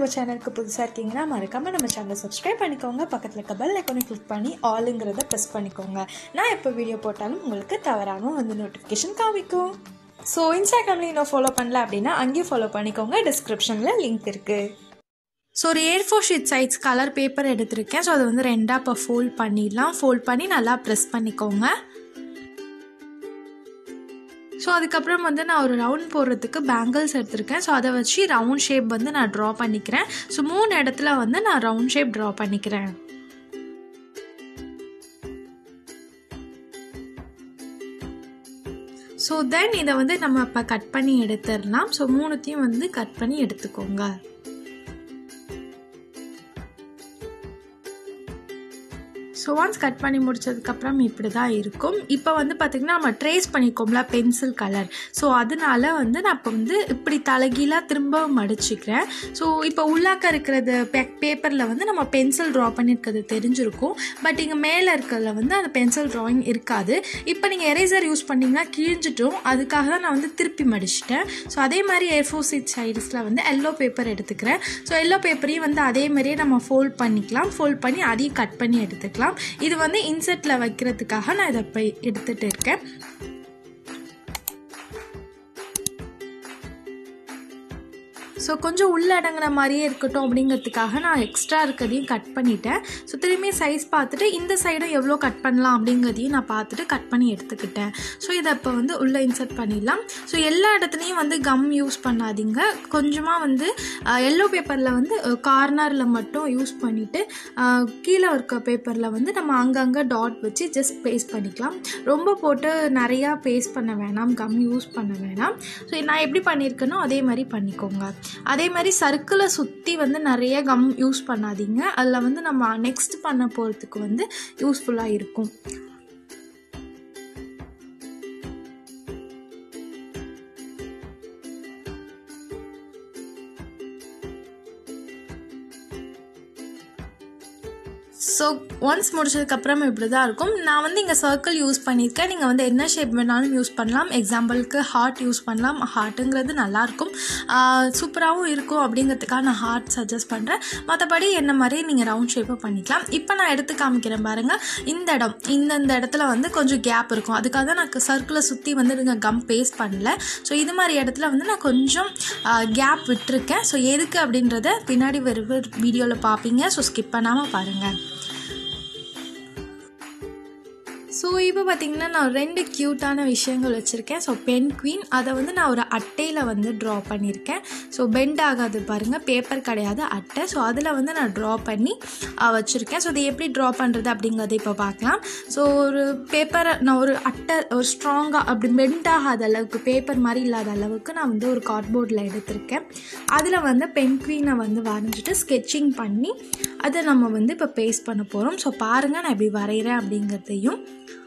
நம்ம சேனலுக்கு புதுசாக இருக்கீங்கன்னா மறக்காமல் நம்ம சேனலை சப்ஸ்கிரைப் பண்ணிக்கோங்க பக்கத்தில் இருக்க பெல் ஐக்கானை கிளிக் பண்ணி ஆளுங்கிறத ப்ரெஸ் பண்ணிக்கோங்க நான் எப்போ வீடியோ போட்டாலும் உங்களுக்கு தவறாமல் வந்து நோட்டிஃபிகேஷன் காமிக்கும் ஸோ இன்ஸ்டாகிராமில் இன்னும் ஃபாலோ பண்ணல அப்படின்னா அங்கேயும் ஃபாலோ பண்ணிக்கோங்க டிஸ்கிரிப்ஷனில் லிங்க் இருக்குது ஸோ ஒரு A four sheet size colour paper எடுத்திருக்கேன் ஸோ அதை வந்து ரெண்டாக இப்போ ஃபோல்ட் பண்ணிடலாம் ஃபோல்ட் பண்ணி நல்லா ப்ரெஸ் பண்ணிக்கோங்க ஸோ அதுக்கப்புறம் வந்து நான் ஒரு ரவுண்ட் போடுறதுக்கு பேங்கிள்ஸ் எடுத்திருக்கேன் ஸோ அதை வச்சு ரவுண்ட் ஷேப் வந்து நான் ட்ரா பண்ணிக்கிறேன் ஸோ மூணு இடத்துல வந்து நான் ரவுண்ட் ஷேப் ட்ரா பண்ணிக்கிறேன் ஸோ தென் இதை வந்து நம்ம இப்போ கட் பண்ணி எடுத்துடலாம் ஸோ மூணுத்தையும் வந்து கட் பண்ணி எடுத்துக்கோங்க ஸோ ஒன்ஸ் கட் பண்ணி முடிச்சதுக்கப்புறம் இப்படி தான் இருக்கும் இப்போ வந்து பார்த்திங்கன்னா நம்ம ட்ரேஸ் பண்ணிக்கோம்ல பென்சில் கலர் ஸோ அதனால வந்து நான் இப்போ வந்து இப்படி தலைகீழாக திரும்ப மடிச்சுக்கிறேன் ஸோ இப்போ உள்ளாக்க இருக்கிறது பே பேப்பரில் வந்து நம்ம பென்சில் ட்ரா பண்ணியிருக்கிறது தெரிஞ்சிருக்கும் பட் இங்கே மேலே இருக்கிறதுல வந்து அந்த பென்சில் ட்ராயிங் இருக்காது இப்போ நீங்கள் எரேசர் யூஸ் பண்ணிங்கன்னா கிழிஞ்சிட்டும் அதுக்காக தான் நான் வந்து திருப்பி மடிச்சிட்டேன் ஸோ அதே மாதிரி ஏர் ஃபோர் சீட் சைட்ஸில் வந்து எல்லோ பேப்பர் எடுத்துக்கிறேன் ஸோ எல்லோ பேப்பரையும் வந்து அதே மாதிரியே நம்ம ஃபோல்ட் பண்ணிக்கலாம் ஃபோல்ட் பண்ணி அதையும் கட் பண்ணி எடுத்துக்கலாம் இது வந்து இன்செர்ட்டில் வைக்கிறதுக்காக நான் இதை இப்போ எடுத்துகிட்டு இருக்கேன் ஸோ கொஞ்சம் உள்ளடங்கின மாதிரியே இருக்கட்டும் அப்படிங்கிறதுக்காக நான் எக்ஸ்ட்ரா இருக்கிறதையும் கட் பண்ணிட்டேன் ஸோ திரும்பி சைஸ் பார்த்துட்டு இந்த சைடும் எவ்வளோ கட் பண்ணலாம் அப்படிங்கிறதையும் நான் பார்த்துட்டு கட் பண்ணி எடுத்துக்கிட்டேன் ஸோ இதை இப்போ வந்து உள்ளே இன்சர்ட் பண்ணிடலாம் ஸோ எல்லா இடத்துலையும் வந்து கம் யூஸ் பண்ணாதீங்க கொஞ்சமாக வந்து எல்லோ பேப்பரில் வந்து கார்னரில் மட்டும் யூஸ் பண்ணிவிட்டு கீழே இருக்க பேப்பரில் வந்து நம்ம அங்கங்கே டாட் வச்சு ஜஸ்ட் பேஸ்ட் பண்ணிக்கலாம் ரொம்ப போட்டு நிறையா பேஸ்ட் பண்ண வேணாம் கம் யூஸ் பண்ண வேணாம் ஸோ நான் எப்படி பண்ணியிருக்கேனோ அதே மாதிரி பண்ணிக்கோங்க அதே மாதிரி சர்க்கிளை சுற்றி வந்து நிறைய கம் யூஸ் பண்ணாதீங்க அதில் வந்து நம்ம நெக்ஸ்ட் பண்ண போகிறதுக்கு வந்து யூஸ்ஃபுல்லாக இருக்கும் ஸோ ஒன்ஸ் முடிச்சதுக்கப்புறம் இப்படி தான் இருக்கும் நான் வந்து இங்கே சர்க்கிள் யூஸ் பண்ணியிருக்கேன் நீங்கள் வந்து என்ன ஷேப் வேணாலும் யூஸ் பண்ணலாம் எக்ஸாம்பிளுக்கு ஹார்ட் யூஸ் பண்ணலாம் ஹார்ட்டுங்கிறது நல்லாயிருக்கும் சூப்பராகவும் இருக்கும் அப்படிங்கிறதுக்காக நான் ஹார்ட் சஜஸ்ட் பண்ணுறேன் மற்றபடி என்ன மாதிரி நீங்கள் ரவுண்ட் ஷேப்பை பண்ணிக்கலாம் இப்போ நான் எடுத்து காமிக்கிறேன் பாருங்கள் இந்த இடம் இந்த இந்த இடத்துல வந்து கொஞ்சம் கேப் இருக்கும் அதுக்காக தான் நான் சர்க்கிளை சுற்றி வந்து நீங்கள் கம் பேஸ்ட் பண்ணல ஸோ இது மாதிரி இடத்துல வந்து நான் கொஞ்சம் கேப் விட்டுருக்கேன் ஸோ எதுக்கு அப்படின்றத பின்னாடி வர வீடியோவில் பார்ப்பீங்க ஸோ ஸ்கிப் பண்ணாமல் பாருங்கள் ஸோ இப்போ பார்த்திங்கன்னா நான் ரெண்டு க்யூட்டான விஷயங்கள் வச்சுருக்கேன் ஸோ பென் குவீன் அதை வந்து நான் ஒரு அட்டையில் வந்து ட்ரா பண்ணியிருக்கேன் ஸோ பெண்ட் ஆகாது பாருங்கள் பேப்பர் கிடையாது அட்டை ஸோ அதில் வந்து நான் ட்ரா பண்ணி வச்சுருக்கேன் ஸோ அதை எப்படி ட்ரா பண்ணுறது அப்படிங்கிறத இப்போ பார்க்கலாம் ஸோ ஒரு பேப்பரை நான் ஒரு அட்டை ஒரு ஸ்ட்ராங்காக அப்படி பெண்ட் ஆகாத அளவுக்கு பேப்பர் மாதிரி இல்லாத அளவுக்கு நான் வந்து ஒரு கார்ட்போர்டில் எடுத்திருக்கேன் அதில் வந்து பென் குவீனை வந்து வரைஞ்சிட்டு ஸ்கெட்சிங் பண்ணி அதை நம்ம வந்து இப்போ பேஸ்ட் பண்ண போகிறோம் ஸோ பாருங்கள் நான் எப்படி வரைகிறேன் அப்படிங்கிறதையும்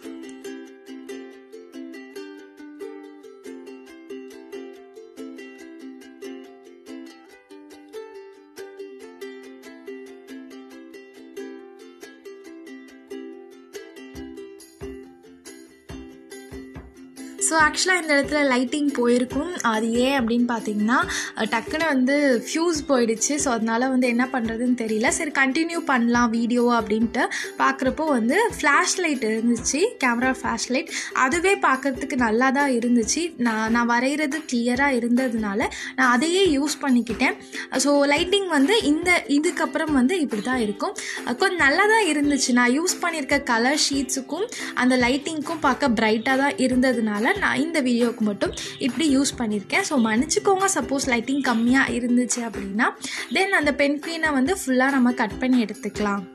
ஸோ ஆக்சுவலாக இந்த இடத்துல லைட்டிங் போயிருக்கும் அது ஏன் அப்படின்னு பார்த்தீங்கன்னா டக்குன்னு வந்து ஃப்யூஸ் போயிடுச்சு ஸோ அதனால் வந்து என்ன பண்ணுறதுன்னு தெரியல சரி கண்டினியூ பண்ணலாம் வீடியோ அப்படின்ட்டு பார்க்குறப்போ வந்து ஃப்ளாஷ் லைட் இருந்துச்சு கேமரா ஃப்ளாஷ் லைட் அதுவே பார்க்குறதுக்கு நல்லா தான் இருந்துச்சு நான் நான் வரைகிறது கிளியராக இருந்ததுனால நான் அதையே யூஸ் பண்ணிக்கிட்டேன் ஸோ லைட்டிங் வந்து இந்த இதுக்கப்புறம் வந்து இப்படி தான் இருக்கும் கொஞ்சம் நல்லா தான் இருந்துச்சு நான் யூஸ் பண்ணியிருக்க கலர் ஷீட்ஸுக்கும் அந்த லைட்டிங்க்கும் பார்க்க பிரைட்டாக தான் இருந்ததுனால நான் இந்த வீடியோவுக்கு மட்டும் இப்படி யூஸ் பண்ணியிருக்கேன் ஸோ மன்னிச்சிக்கோங்க சப்போஸ் லைட்டிங் கம்மியாக இருந்துச்சு அப்படின்னா தென் அந்த பென் குவீனை வந்து ஃபுல்லாக நம்ம கட் பண்ணி எடுத்துக்கலாம்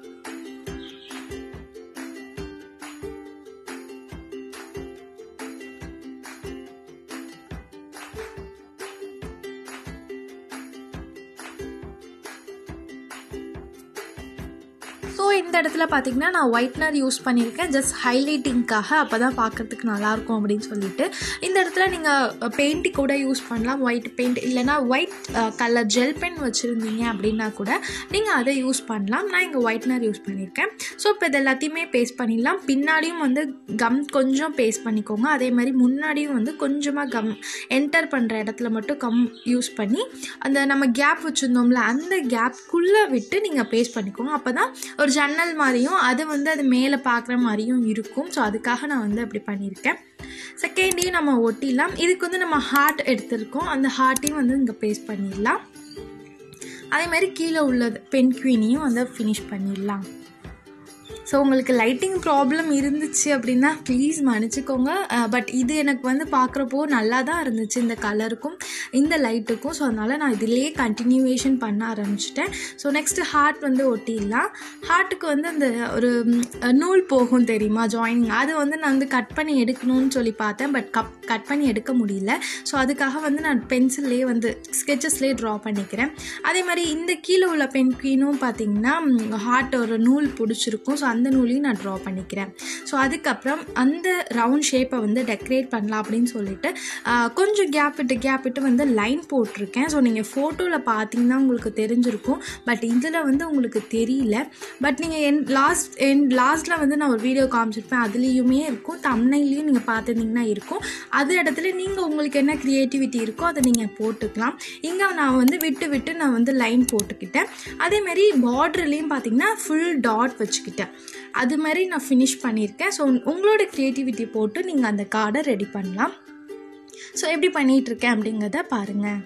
ஸோ இந்த இடத்துல பார்த்தீங்கன்னா நான் ஒயிட்னர் யூஸ் பண்ணியிருக்கேன் ஜஸ்ட் ஹைலைட்டிங்க்காக அப்போ தான் பார்க்குறதுக்கு நல்லாயிருக்கும் அப்படின்னு சொல்லிட்டு இந்த இடத்துல நீங்கள் பெயிண்ட்டு கூட யூஸ் பண்ணலாம் ஒயிட் பெயிண்ட் இல்லைனா ஒயிட் கலர் ஜெல் பென் வச்சுருந்தீங்க அப்படின்னா கூட நீங்கள் அதை யூஸ் பண்ணலாம் நான் இங்கே ஒயிட்னர் யூஸ் பண்ணியிருக்கேன் ஸோ இப்போ இது எல்லாத்தையுமே பேஸ்ட் பண்ணிடலாம் பின்னாடியும் வந்து கம் கொஞ்சம் பேஸ்ட் பண்ணிக்கோங்க அதே மாதிரி முன்னாடியும் வந்து கொஞ்சமாக கம் என்டர் பண்ணுற இடத்துல மட்டும் கம் யூஸ் பண்ணி அந்த நம்ம கேப் வச்சுருந்தோம்ல அந்த கேப்குள்ளே விட்டு நீங்கள் பேஸ்ட் பண்ணிக்கோங்க அப்போ தான் ஒரு ஜன்னல் மாதிரியும் அது வந்து அது மேலே பார்க்குற மாதிரியும் இருக்கும் ஸோ அதுக்காக நான் வந்து அப்படி பண்ணியிருக்கேன் செகண்டையும் நம்ம ஒட்டிடலாம் இதுக்கு வந்து நம்ம ஹார்ட் எடுத்திருக்கோம் அந்த ஹார்ட்டையும் வந்து இங்கே பேஸ்ட் பண்ணிடலாம் அதே மாதிரி கீழே உள்ளது பென் குவீனையும் வந்து ஃபினிஷ் பண்ணிடலாம் ஸோ உங்களுக்கு லைட்டிங் ப்ராப்ளம் இருந்துச்சு அப்படின்னா ப்ளீஸ் மன்னிச்சிக்கோங்க பட் இது எனக்கு வந்து பார்க்குறப்போ நல்லா தான் இருந்துச்சு இந்த கலருக்கும் இந்த லைட்டுக்கும் ஸோ அதனால் நான் இதிலேயே கண்டினியூவேஷன் பண்ண ஆரம்பிச்சிட்டேன் ஸோ நெக்ஸ்ட்டு ஹார்ட் வந்து ஒட்டிடலாம் ஹார்ட்டுக்கு வந்து அந்த ஒரு ம், நூல் போகும் தெரியுமா ஜாயினிங் அது வந்து நான் வந்து கட் பண்ணி எடுக்கணும்னு சொல்லி பார்த்தேன் பட் கப் கட் பண்ணி எடுக்க முடியல ஸோ அதுக்காக வந்து நான் பென்சில்லே வந்து ஸ்கெச்சஸ்லேயே ட்ரா பண்ணிக்கிறேன் அதே மாதிரி இந்த கீழே உள்ள பென் குவீனும் பார்த்தீங்கன்னா ஹார்ட் ஒரு நூல் பிடிச்சிருக்கும் ஸோ அந்த நூலையும் நான் ட்ரா பண்ணிக்கிறேன் ஸோ அதுக்கப்புறம் அந்த ரவுண்ட் ஷேப்பை வந்து டெக்கரேட் பண்ணலாம் அப்படின்னு சொல்லிட்டு ஆஹ், கொஞ்சம் கேப் விட்டு கேப் விட்டு வந்து லைன் போட்டிருக்கேன் ஸோ நீங்கள் ஃபோட்டோவில் பார்த்தீங்கன்னா உங்களுக்கு தெரிஞ்சிருக்கும் பட் இதில் வந்து உங்களுக்கு தெரியல பட் நீங்கள் என் லாஸ்ட் என் லாஸ்ட்டில் வந்து நான் ஒரு வீடியோ காமிச்சிருப்பேன் அதுலேயுமே இருக்கும் தமிழ்லையும் நீங்கள் பார்த்துருந்தீங்கன்னா இருக்கும் அது இடத்துல நீங்கள் உங்களுக்கு என்ன க்ரியேட்டிவிட்டி இருக்கோ அதை நீங்கள் போட்டுக்கலாம் இங்கே நான் வந்து விட்டு விட்டு நான் வந்து லைன் போட்டுக்கிட்டேன் அதேமாரி பார்டர்லேயும் பார்த்தீங்கன்னா ஃபுல் டாட் வச்சுக்கிட்டேன் அது மாதிரி நான் ஃபினிஷ் பண்ணியிருக்கேன் ஸோ உங்களோட க்ரியேட்டிவிட்டி போட்டு நீங்கள் அந்த கார்டை ரெடி பண்ணலாம் ஸோ எப்படி பண்ணிகிட்டு இருக்கேன் அப்படிங்கிறத பாருங்கள்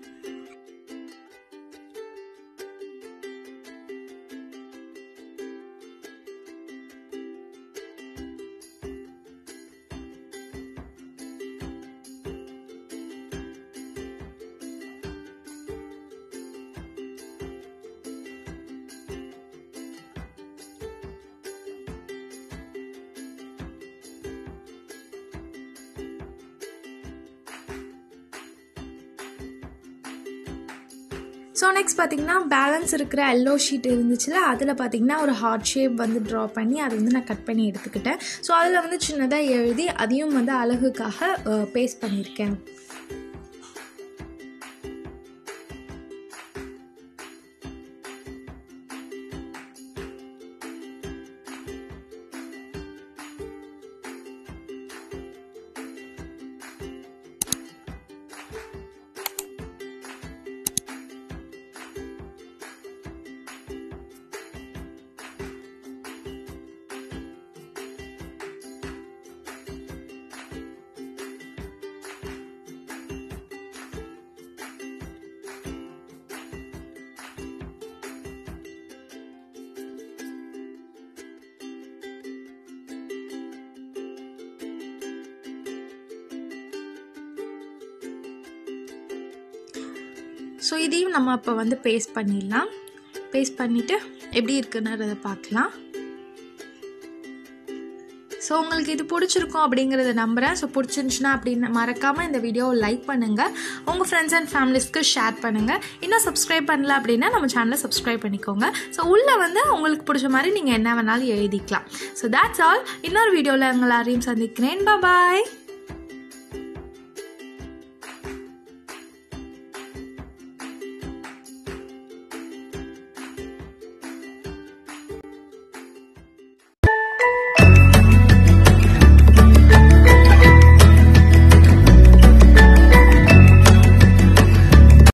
ஸோ நெக்ஸ்ட் பார்த்தீங்கன்னா பேலன்ஸ் இருக்கிற எல்லோ ஷீட் இருந்துச்சுல அதில் பார்த்தீங்கன்னா ஒரு ஹார்ட் ஷேப் வந்து ட்ரா பண்ணி அதை வந்து நான் கட் பண்ணி எடுத்துக்கிட்டேன் ஸோ அதில் வந்து சின்னதாக எழுதி அதையும் வந்து அழகுக்காக பேஸ்ட் பண்ணியிருக்கேன் ஸோ இதையும் நம்ம இப்போ வந்து பேஸ்ட் பண்ணிடலாம் பேஸ்ட் பண்ணிவிட்டு எப்படி இருக்குன்றதை பார்க்கலாம் ஸோ உங்களுக்கு இது பிடிச்சிருக்கும் அப்படிங்கிறத நம்புகிறேன் ஸோ பிடிச்சிருந்துச்சுன்னா அப்படின்னு மறக்காமல் இந்த வீடியோவை லைக் பண்ணுங்கள் உங்கள் ஃப்ரெண்ட்ஸ் அண்ட் ஃபேமிலிஸ்க்கு ஷேர் பண்ணுங்கள் இன்னும் சப்ஸ்கிரைப் பண்ணல அப்படின்னா நம்ம சேனலை சப்ஸ்கிரைப் பண்ணிக்கோங்க ஸோ உள்ளே வந்து உங்களுக்கு பிடிச்ச மாதிரி நீங்கள் என்ன வேணாலும் எழுதிக்கலாம் ஸோ that's ஆல் இன்னொரு வீடியோவில் உங்கள் எல்லாரையும் சந்திக்கிறேன் பாய்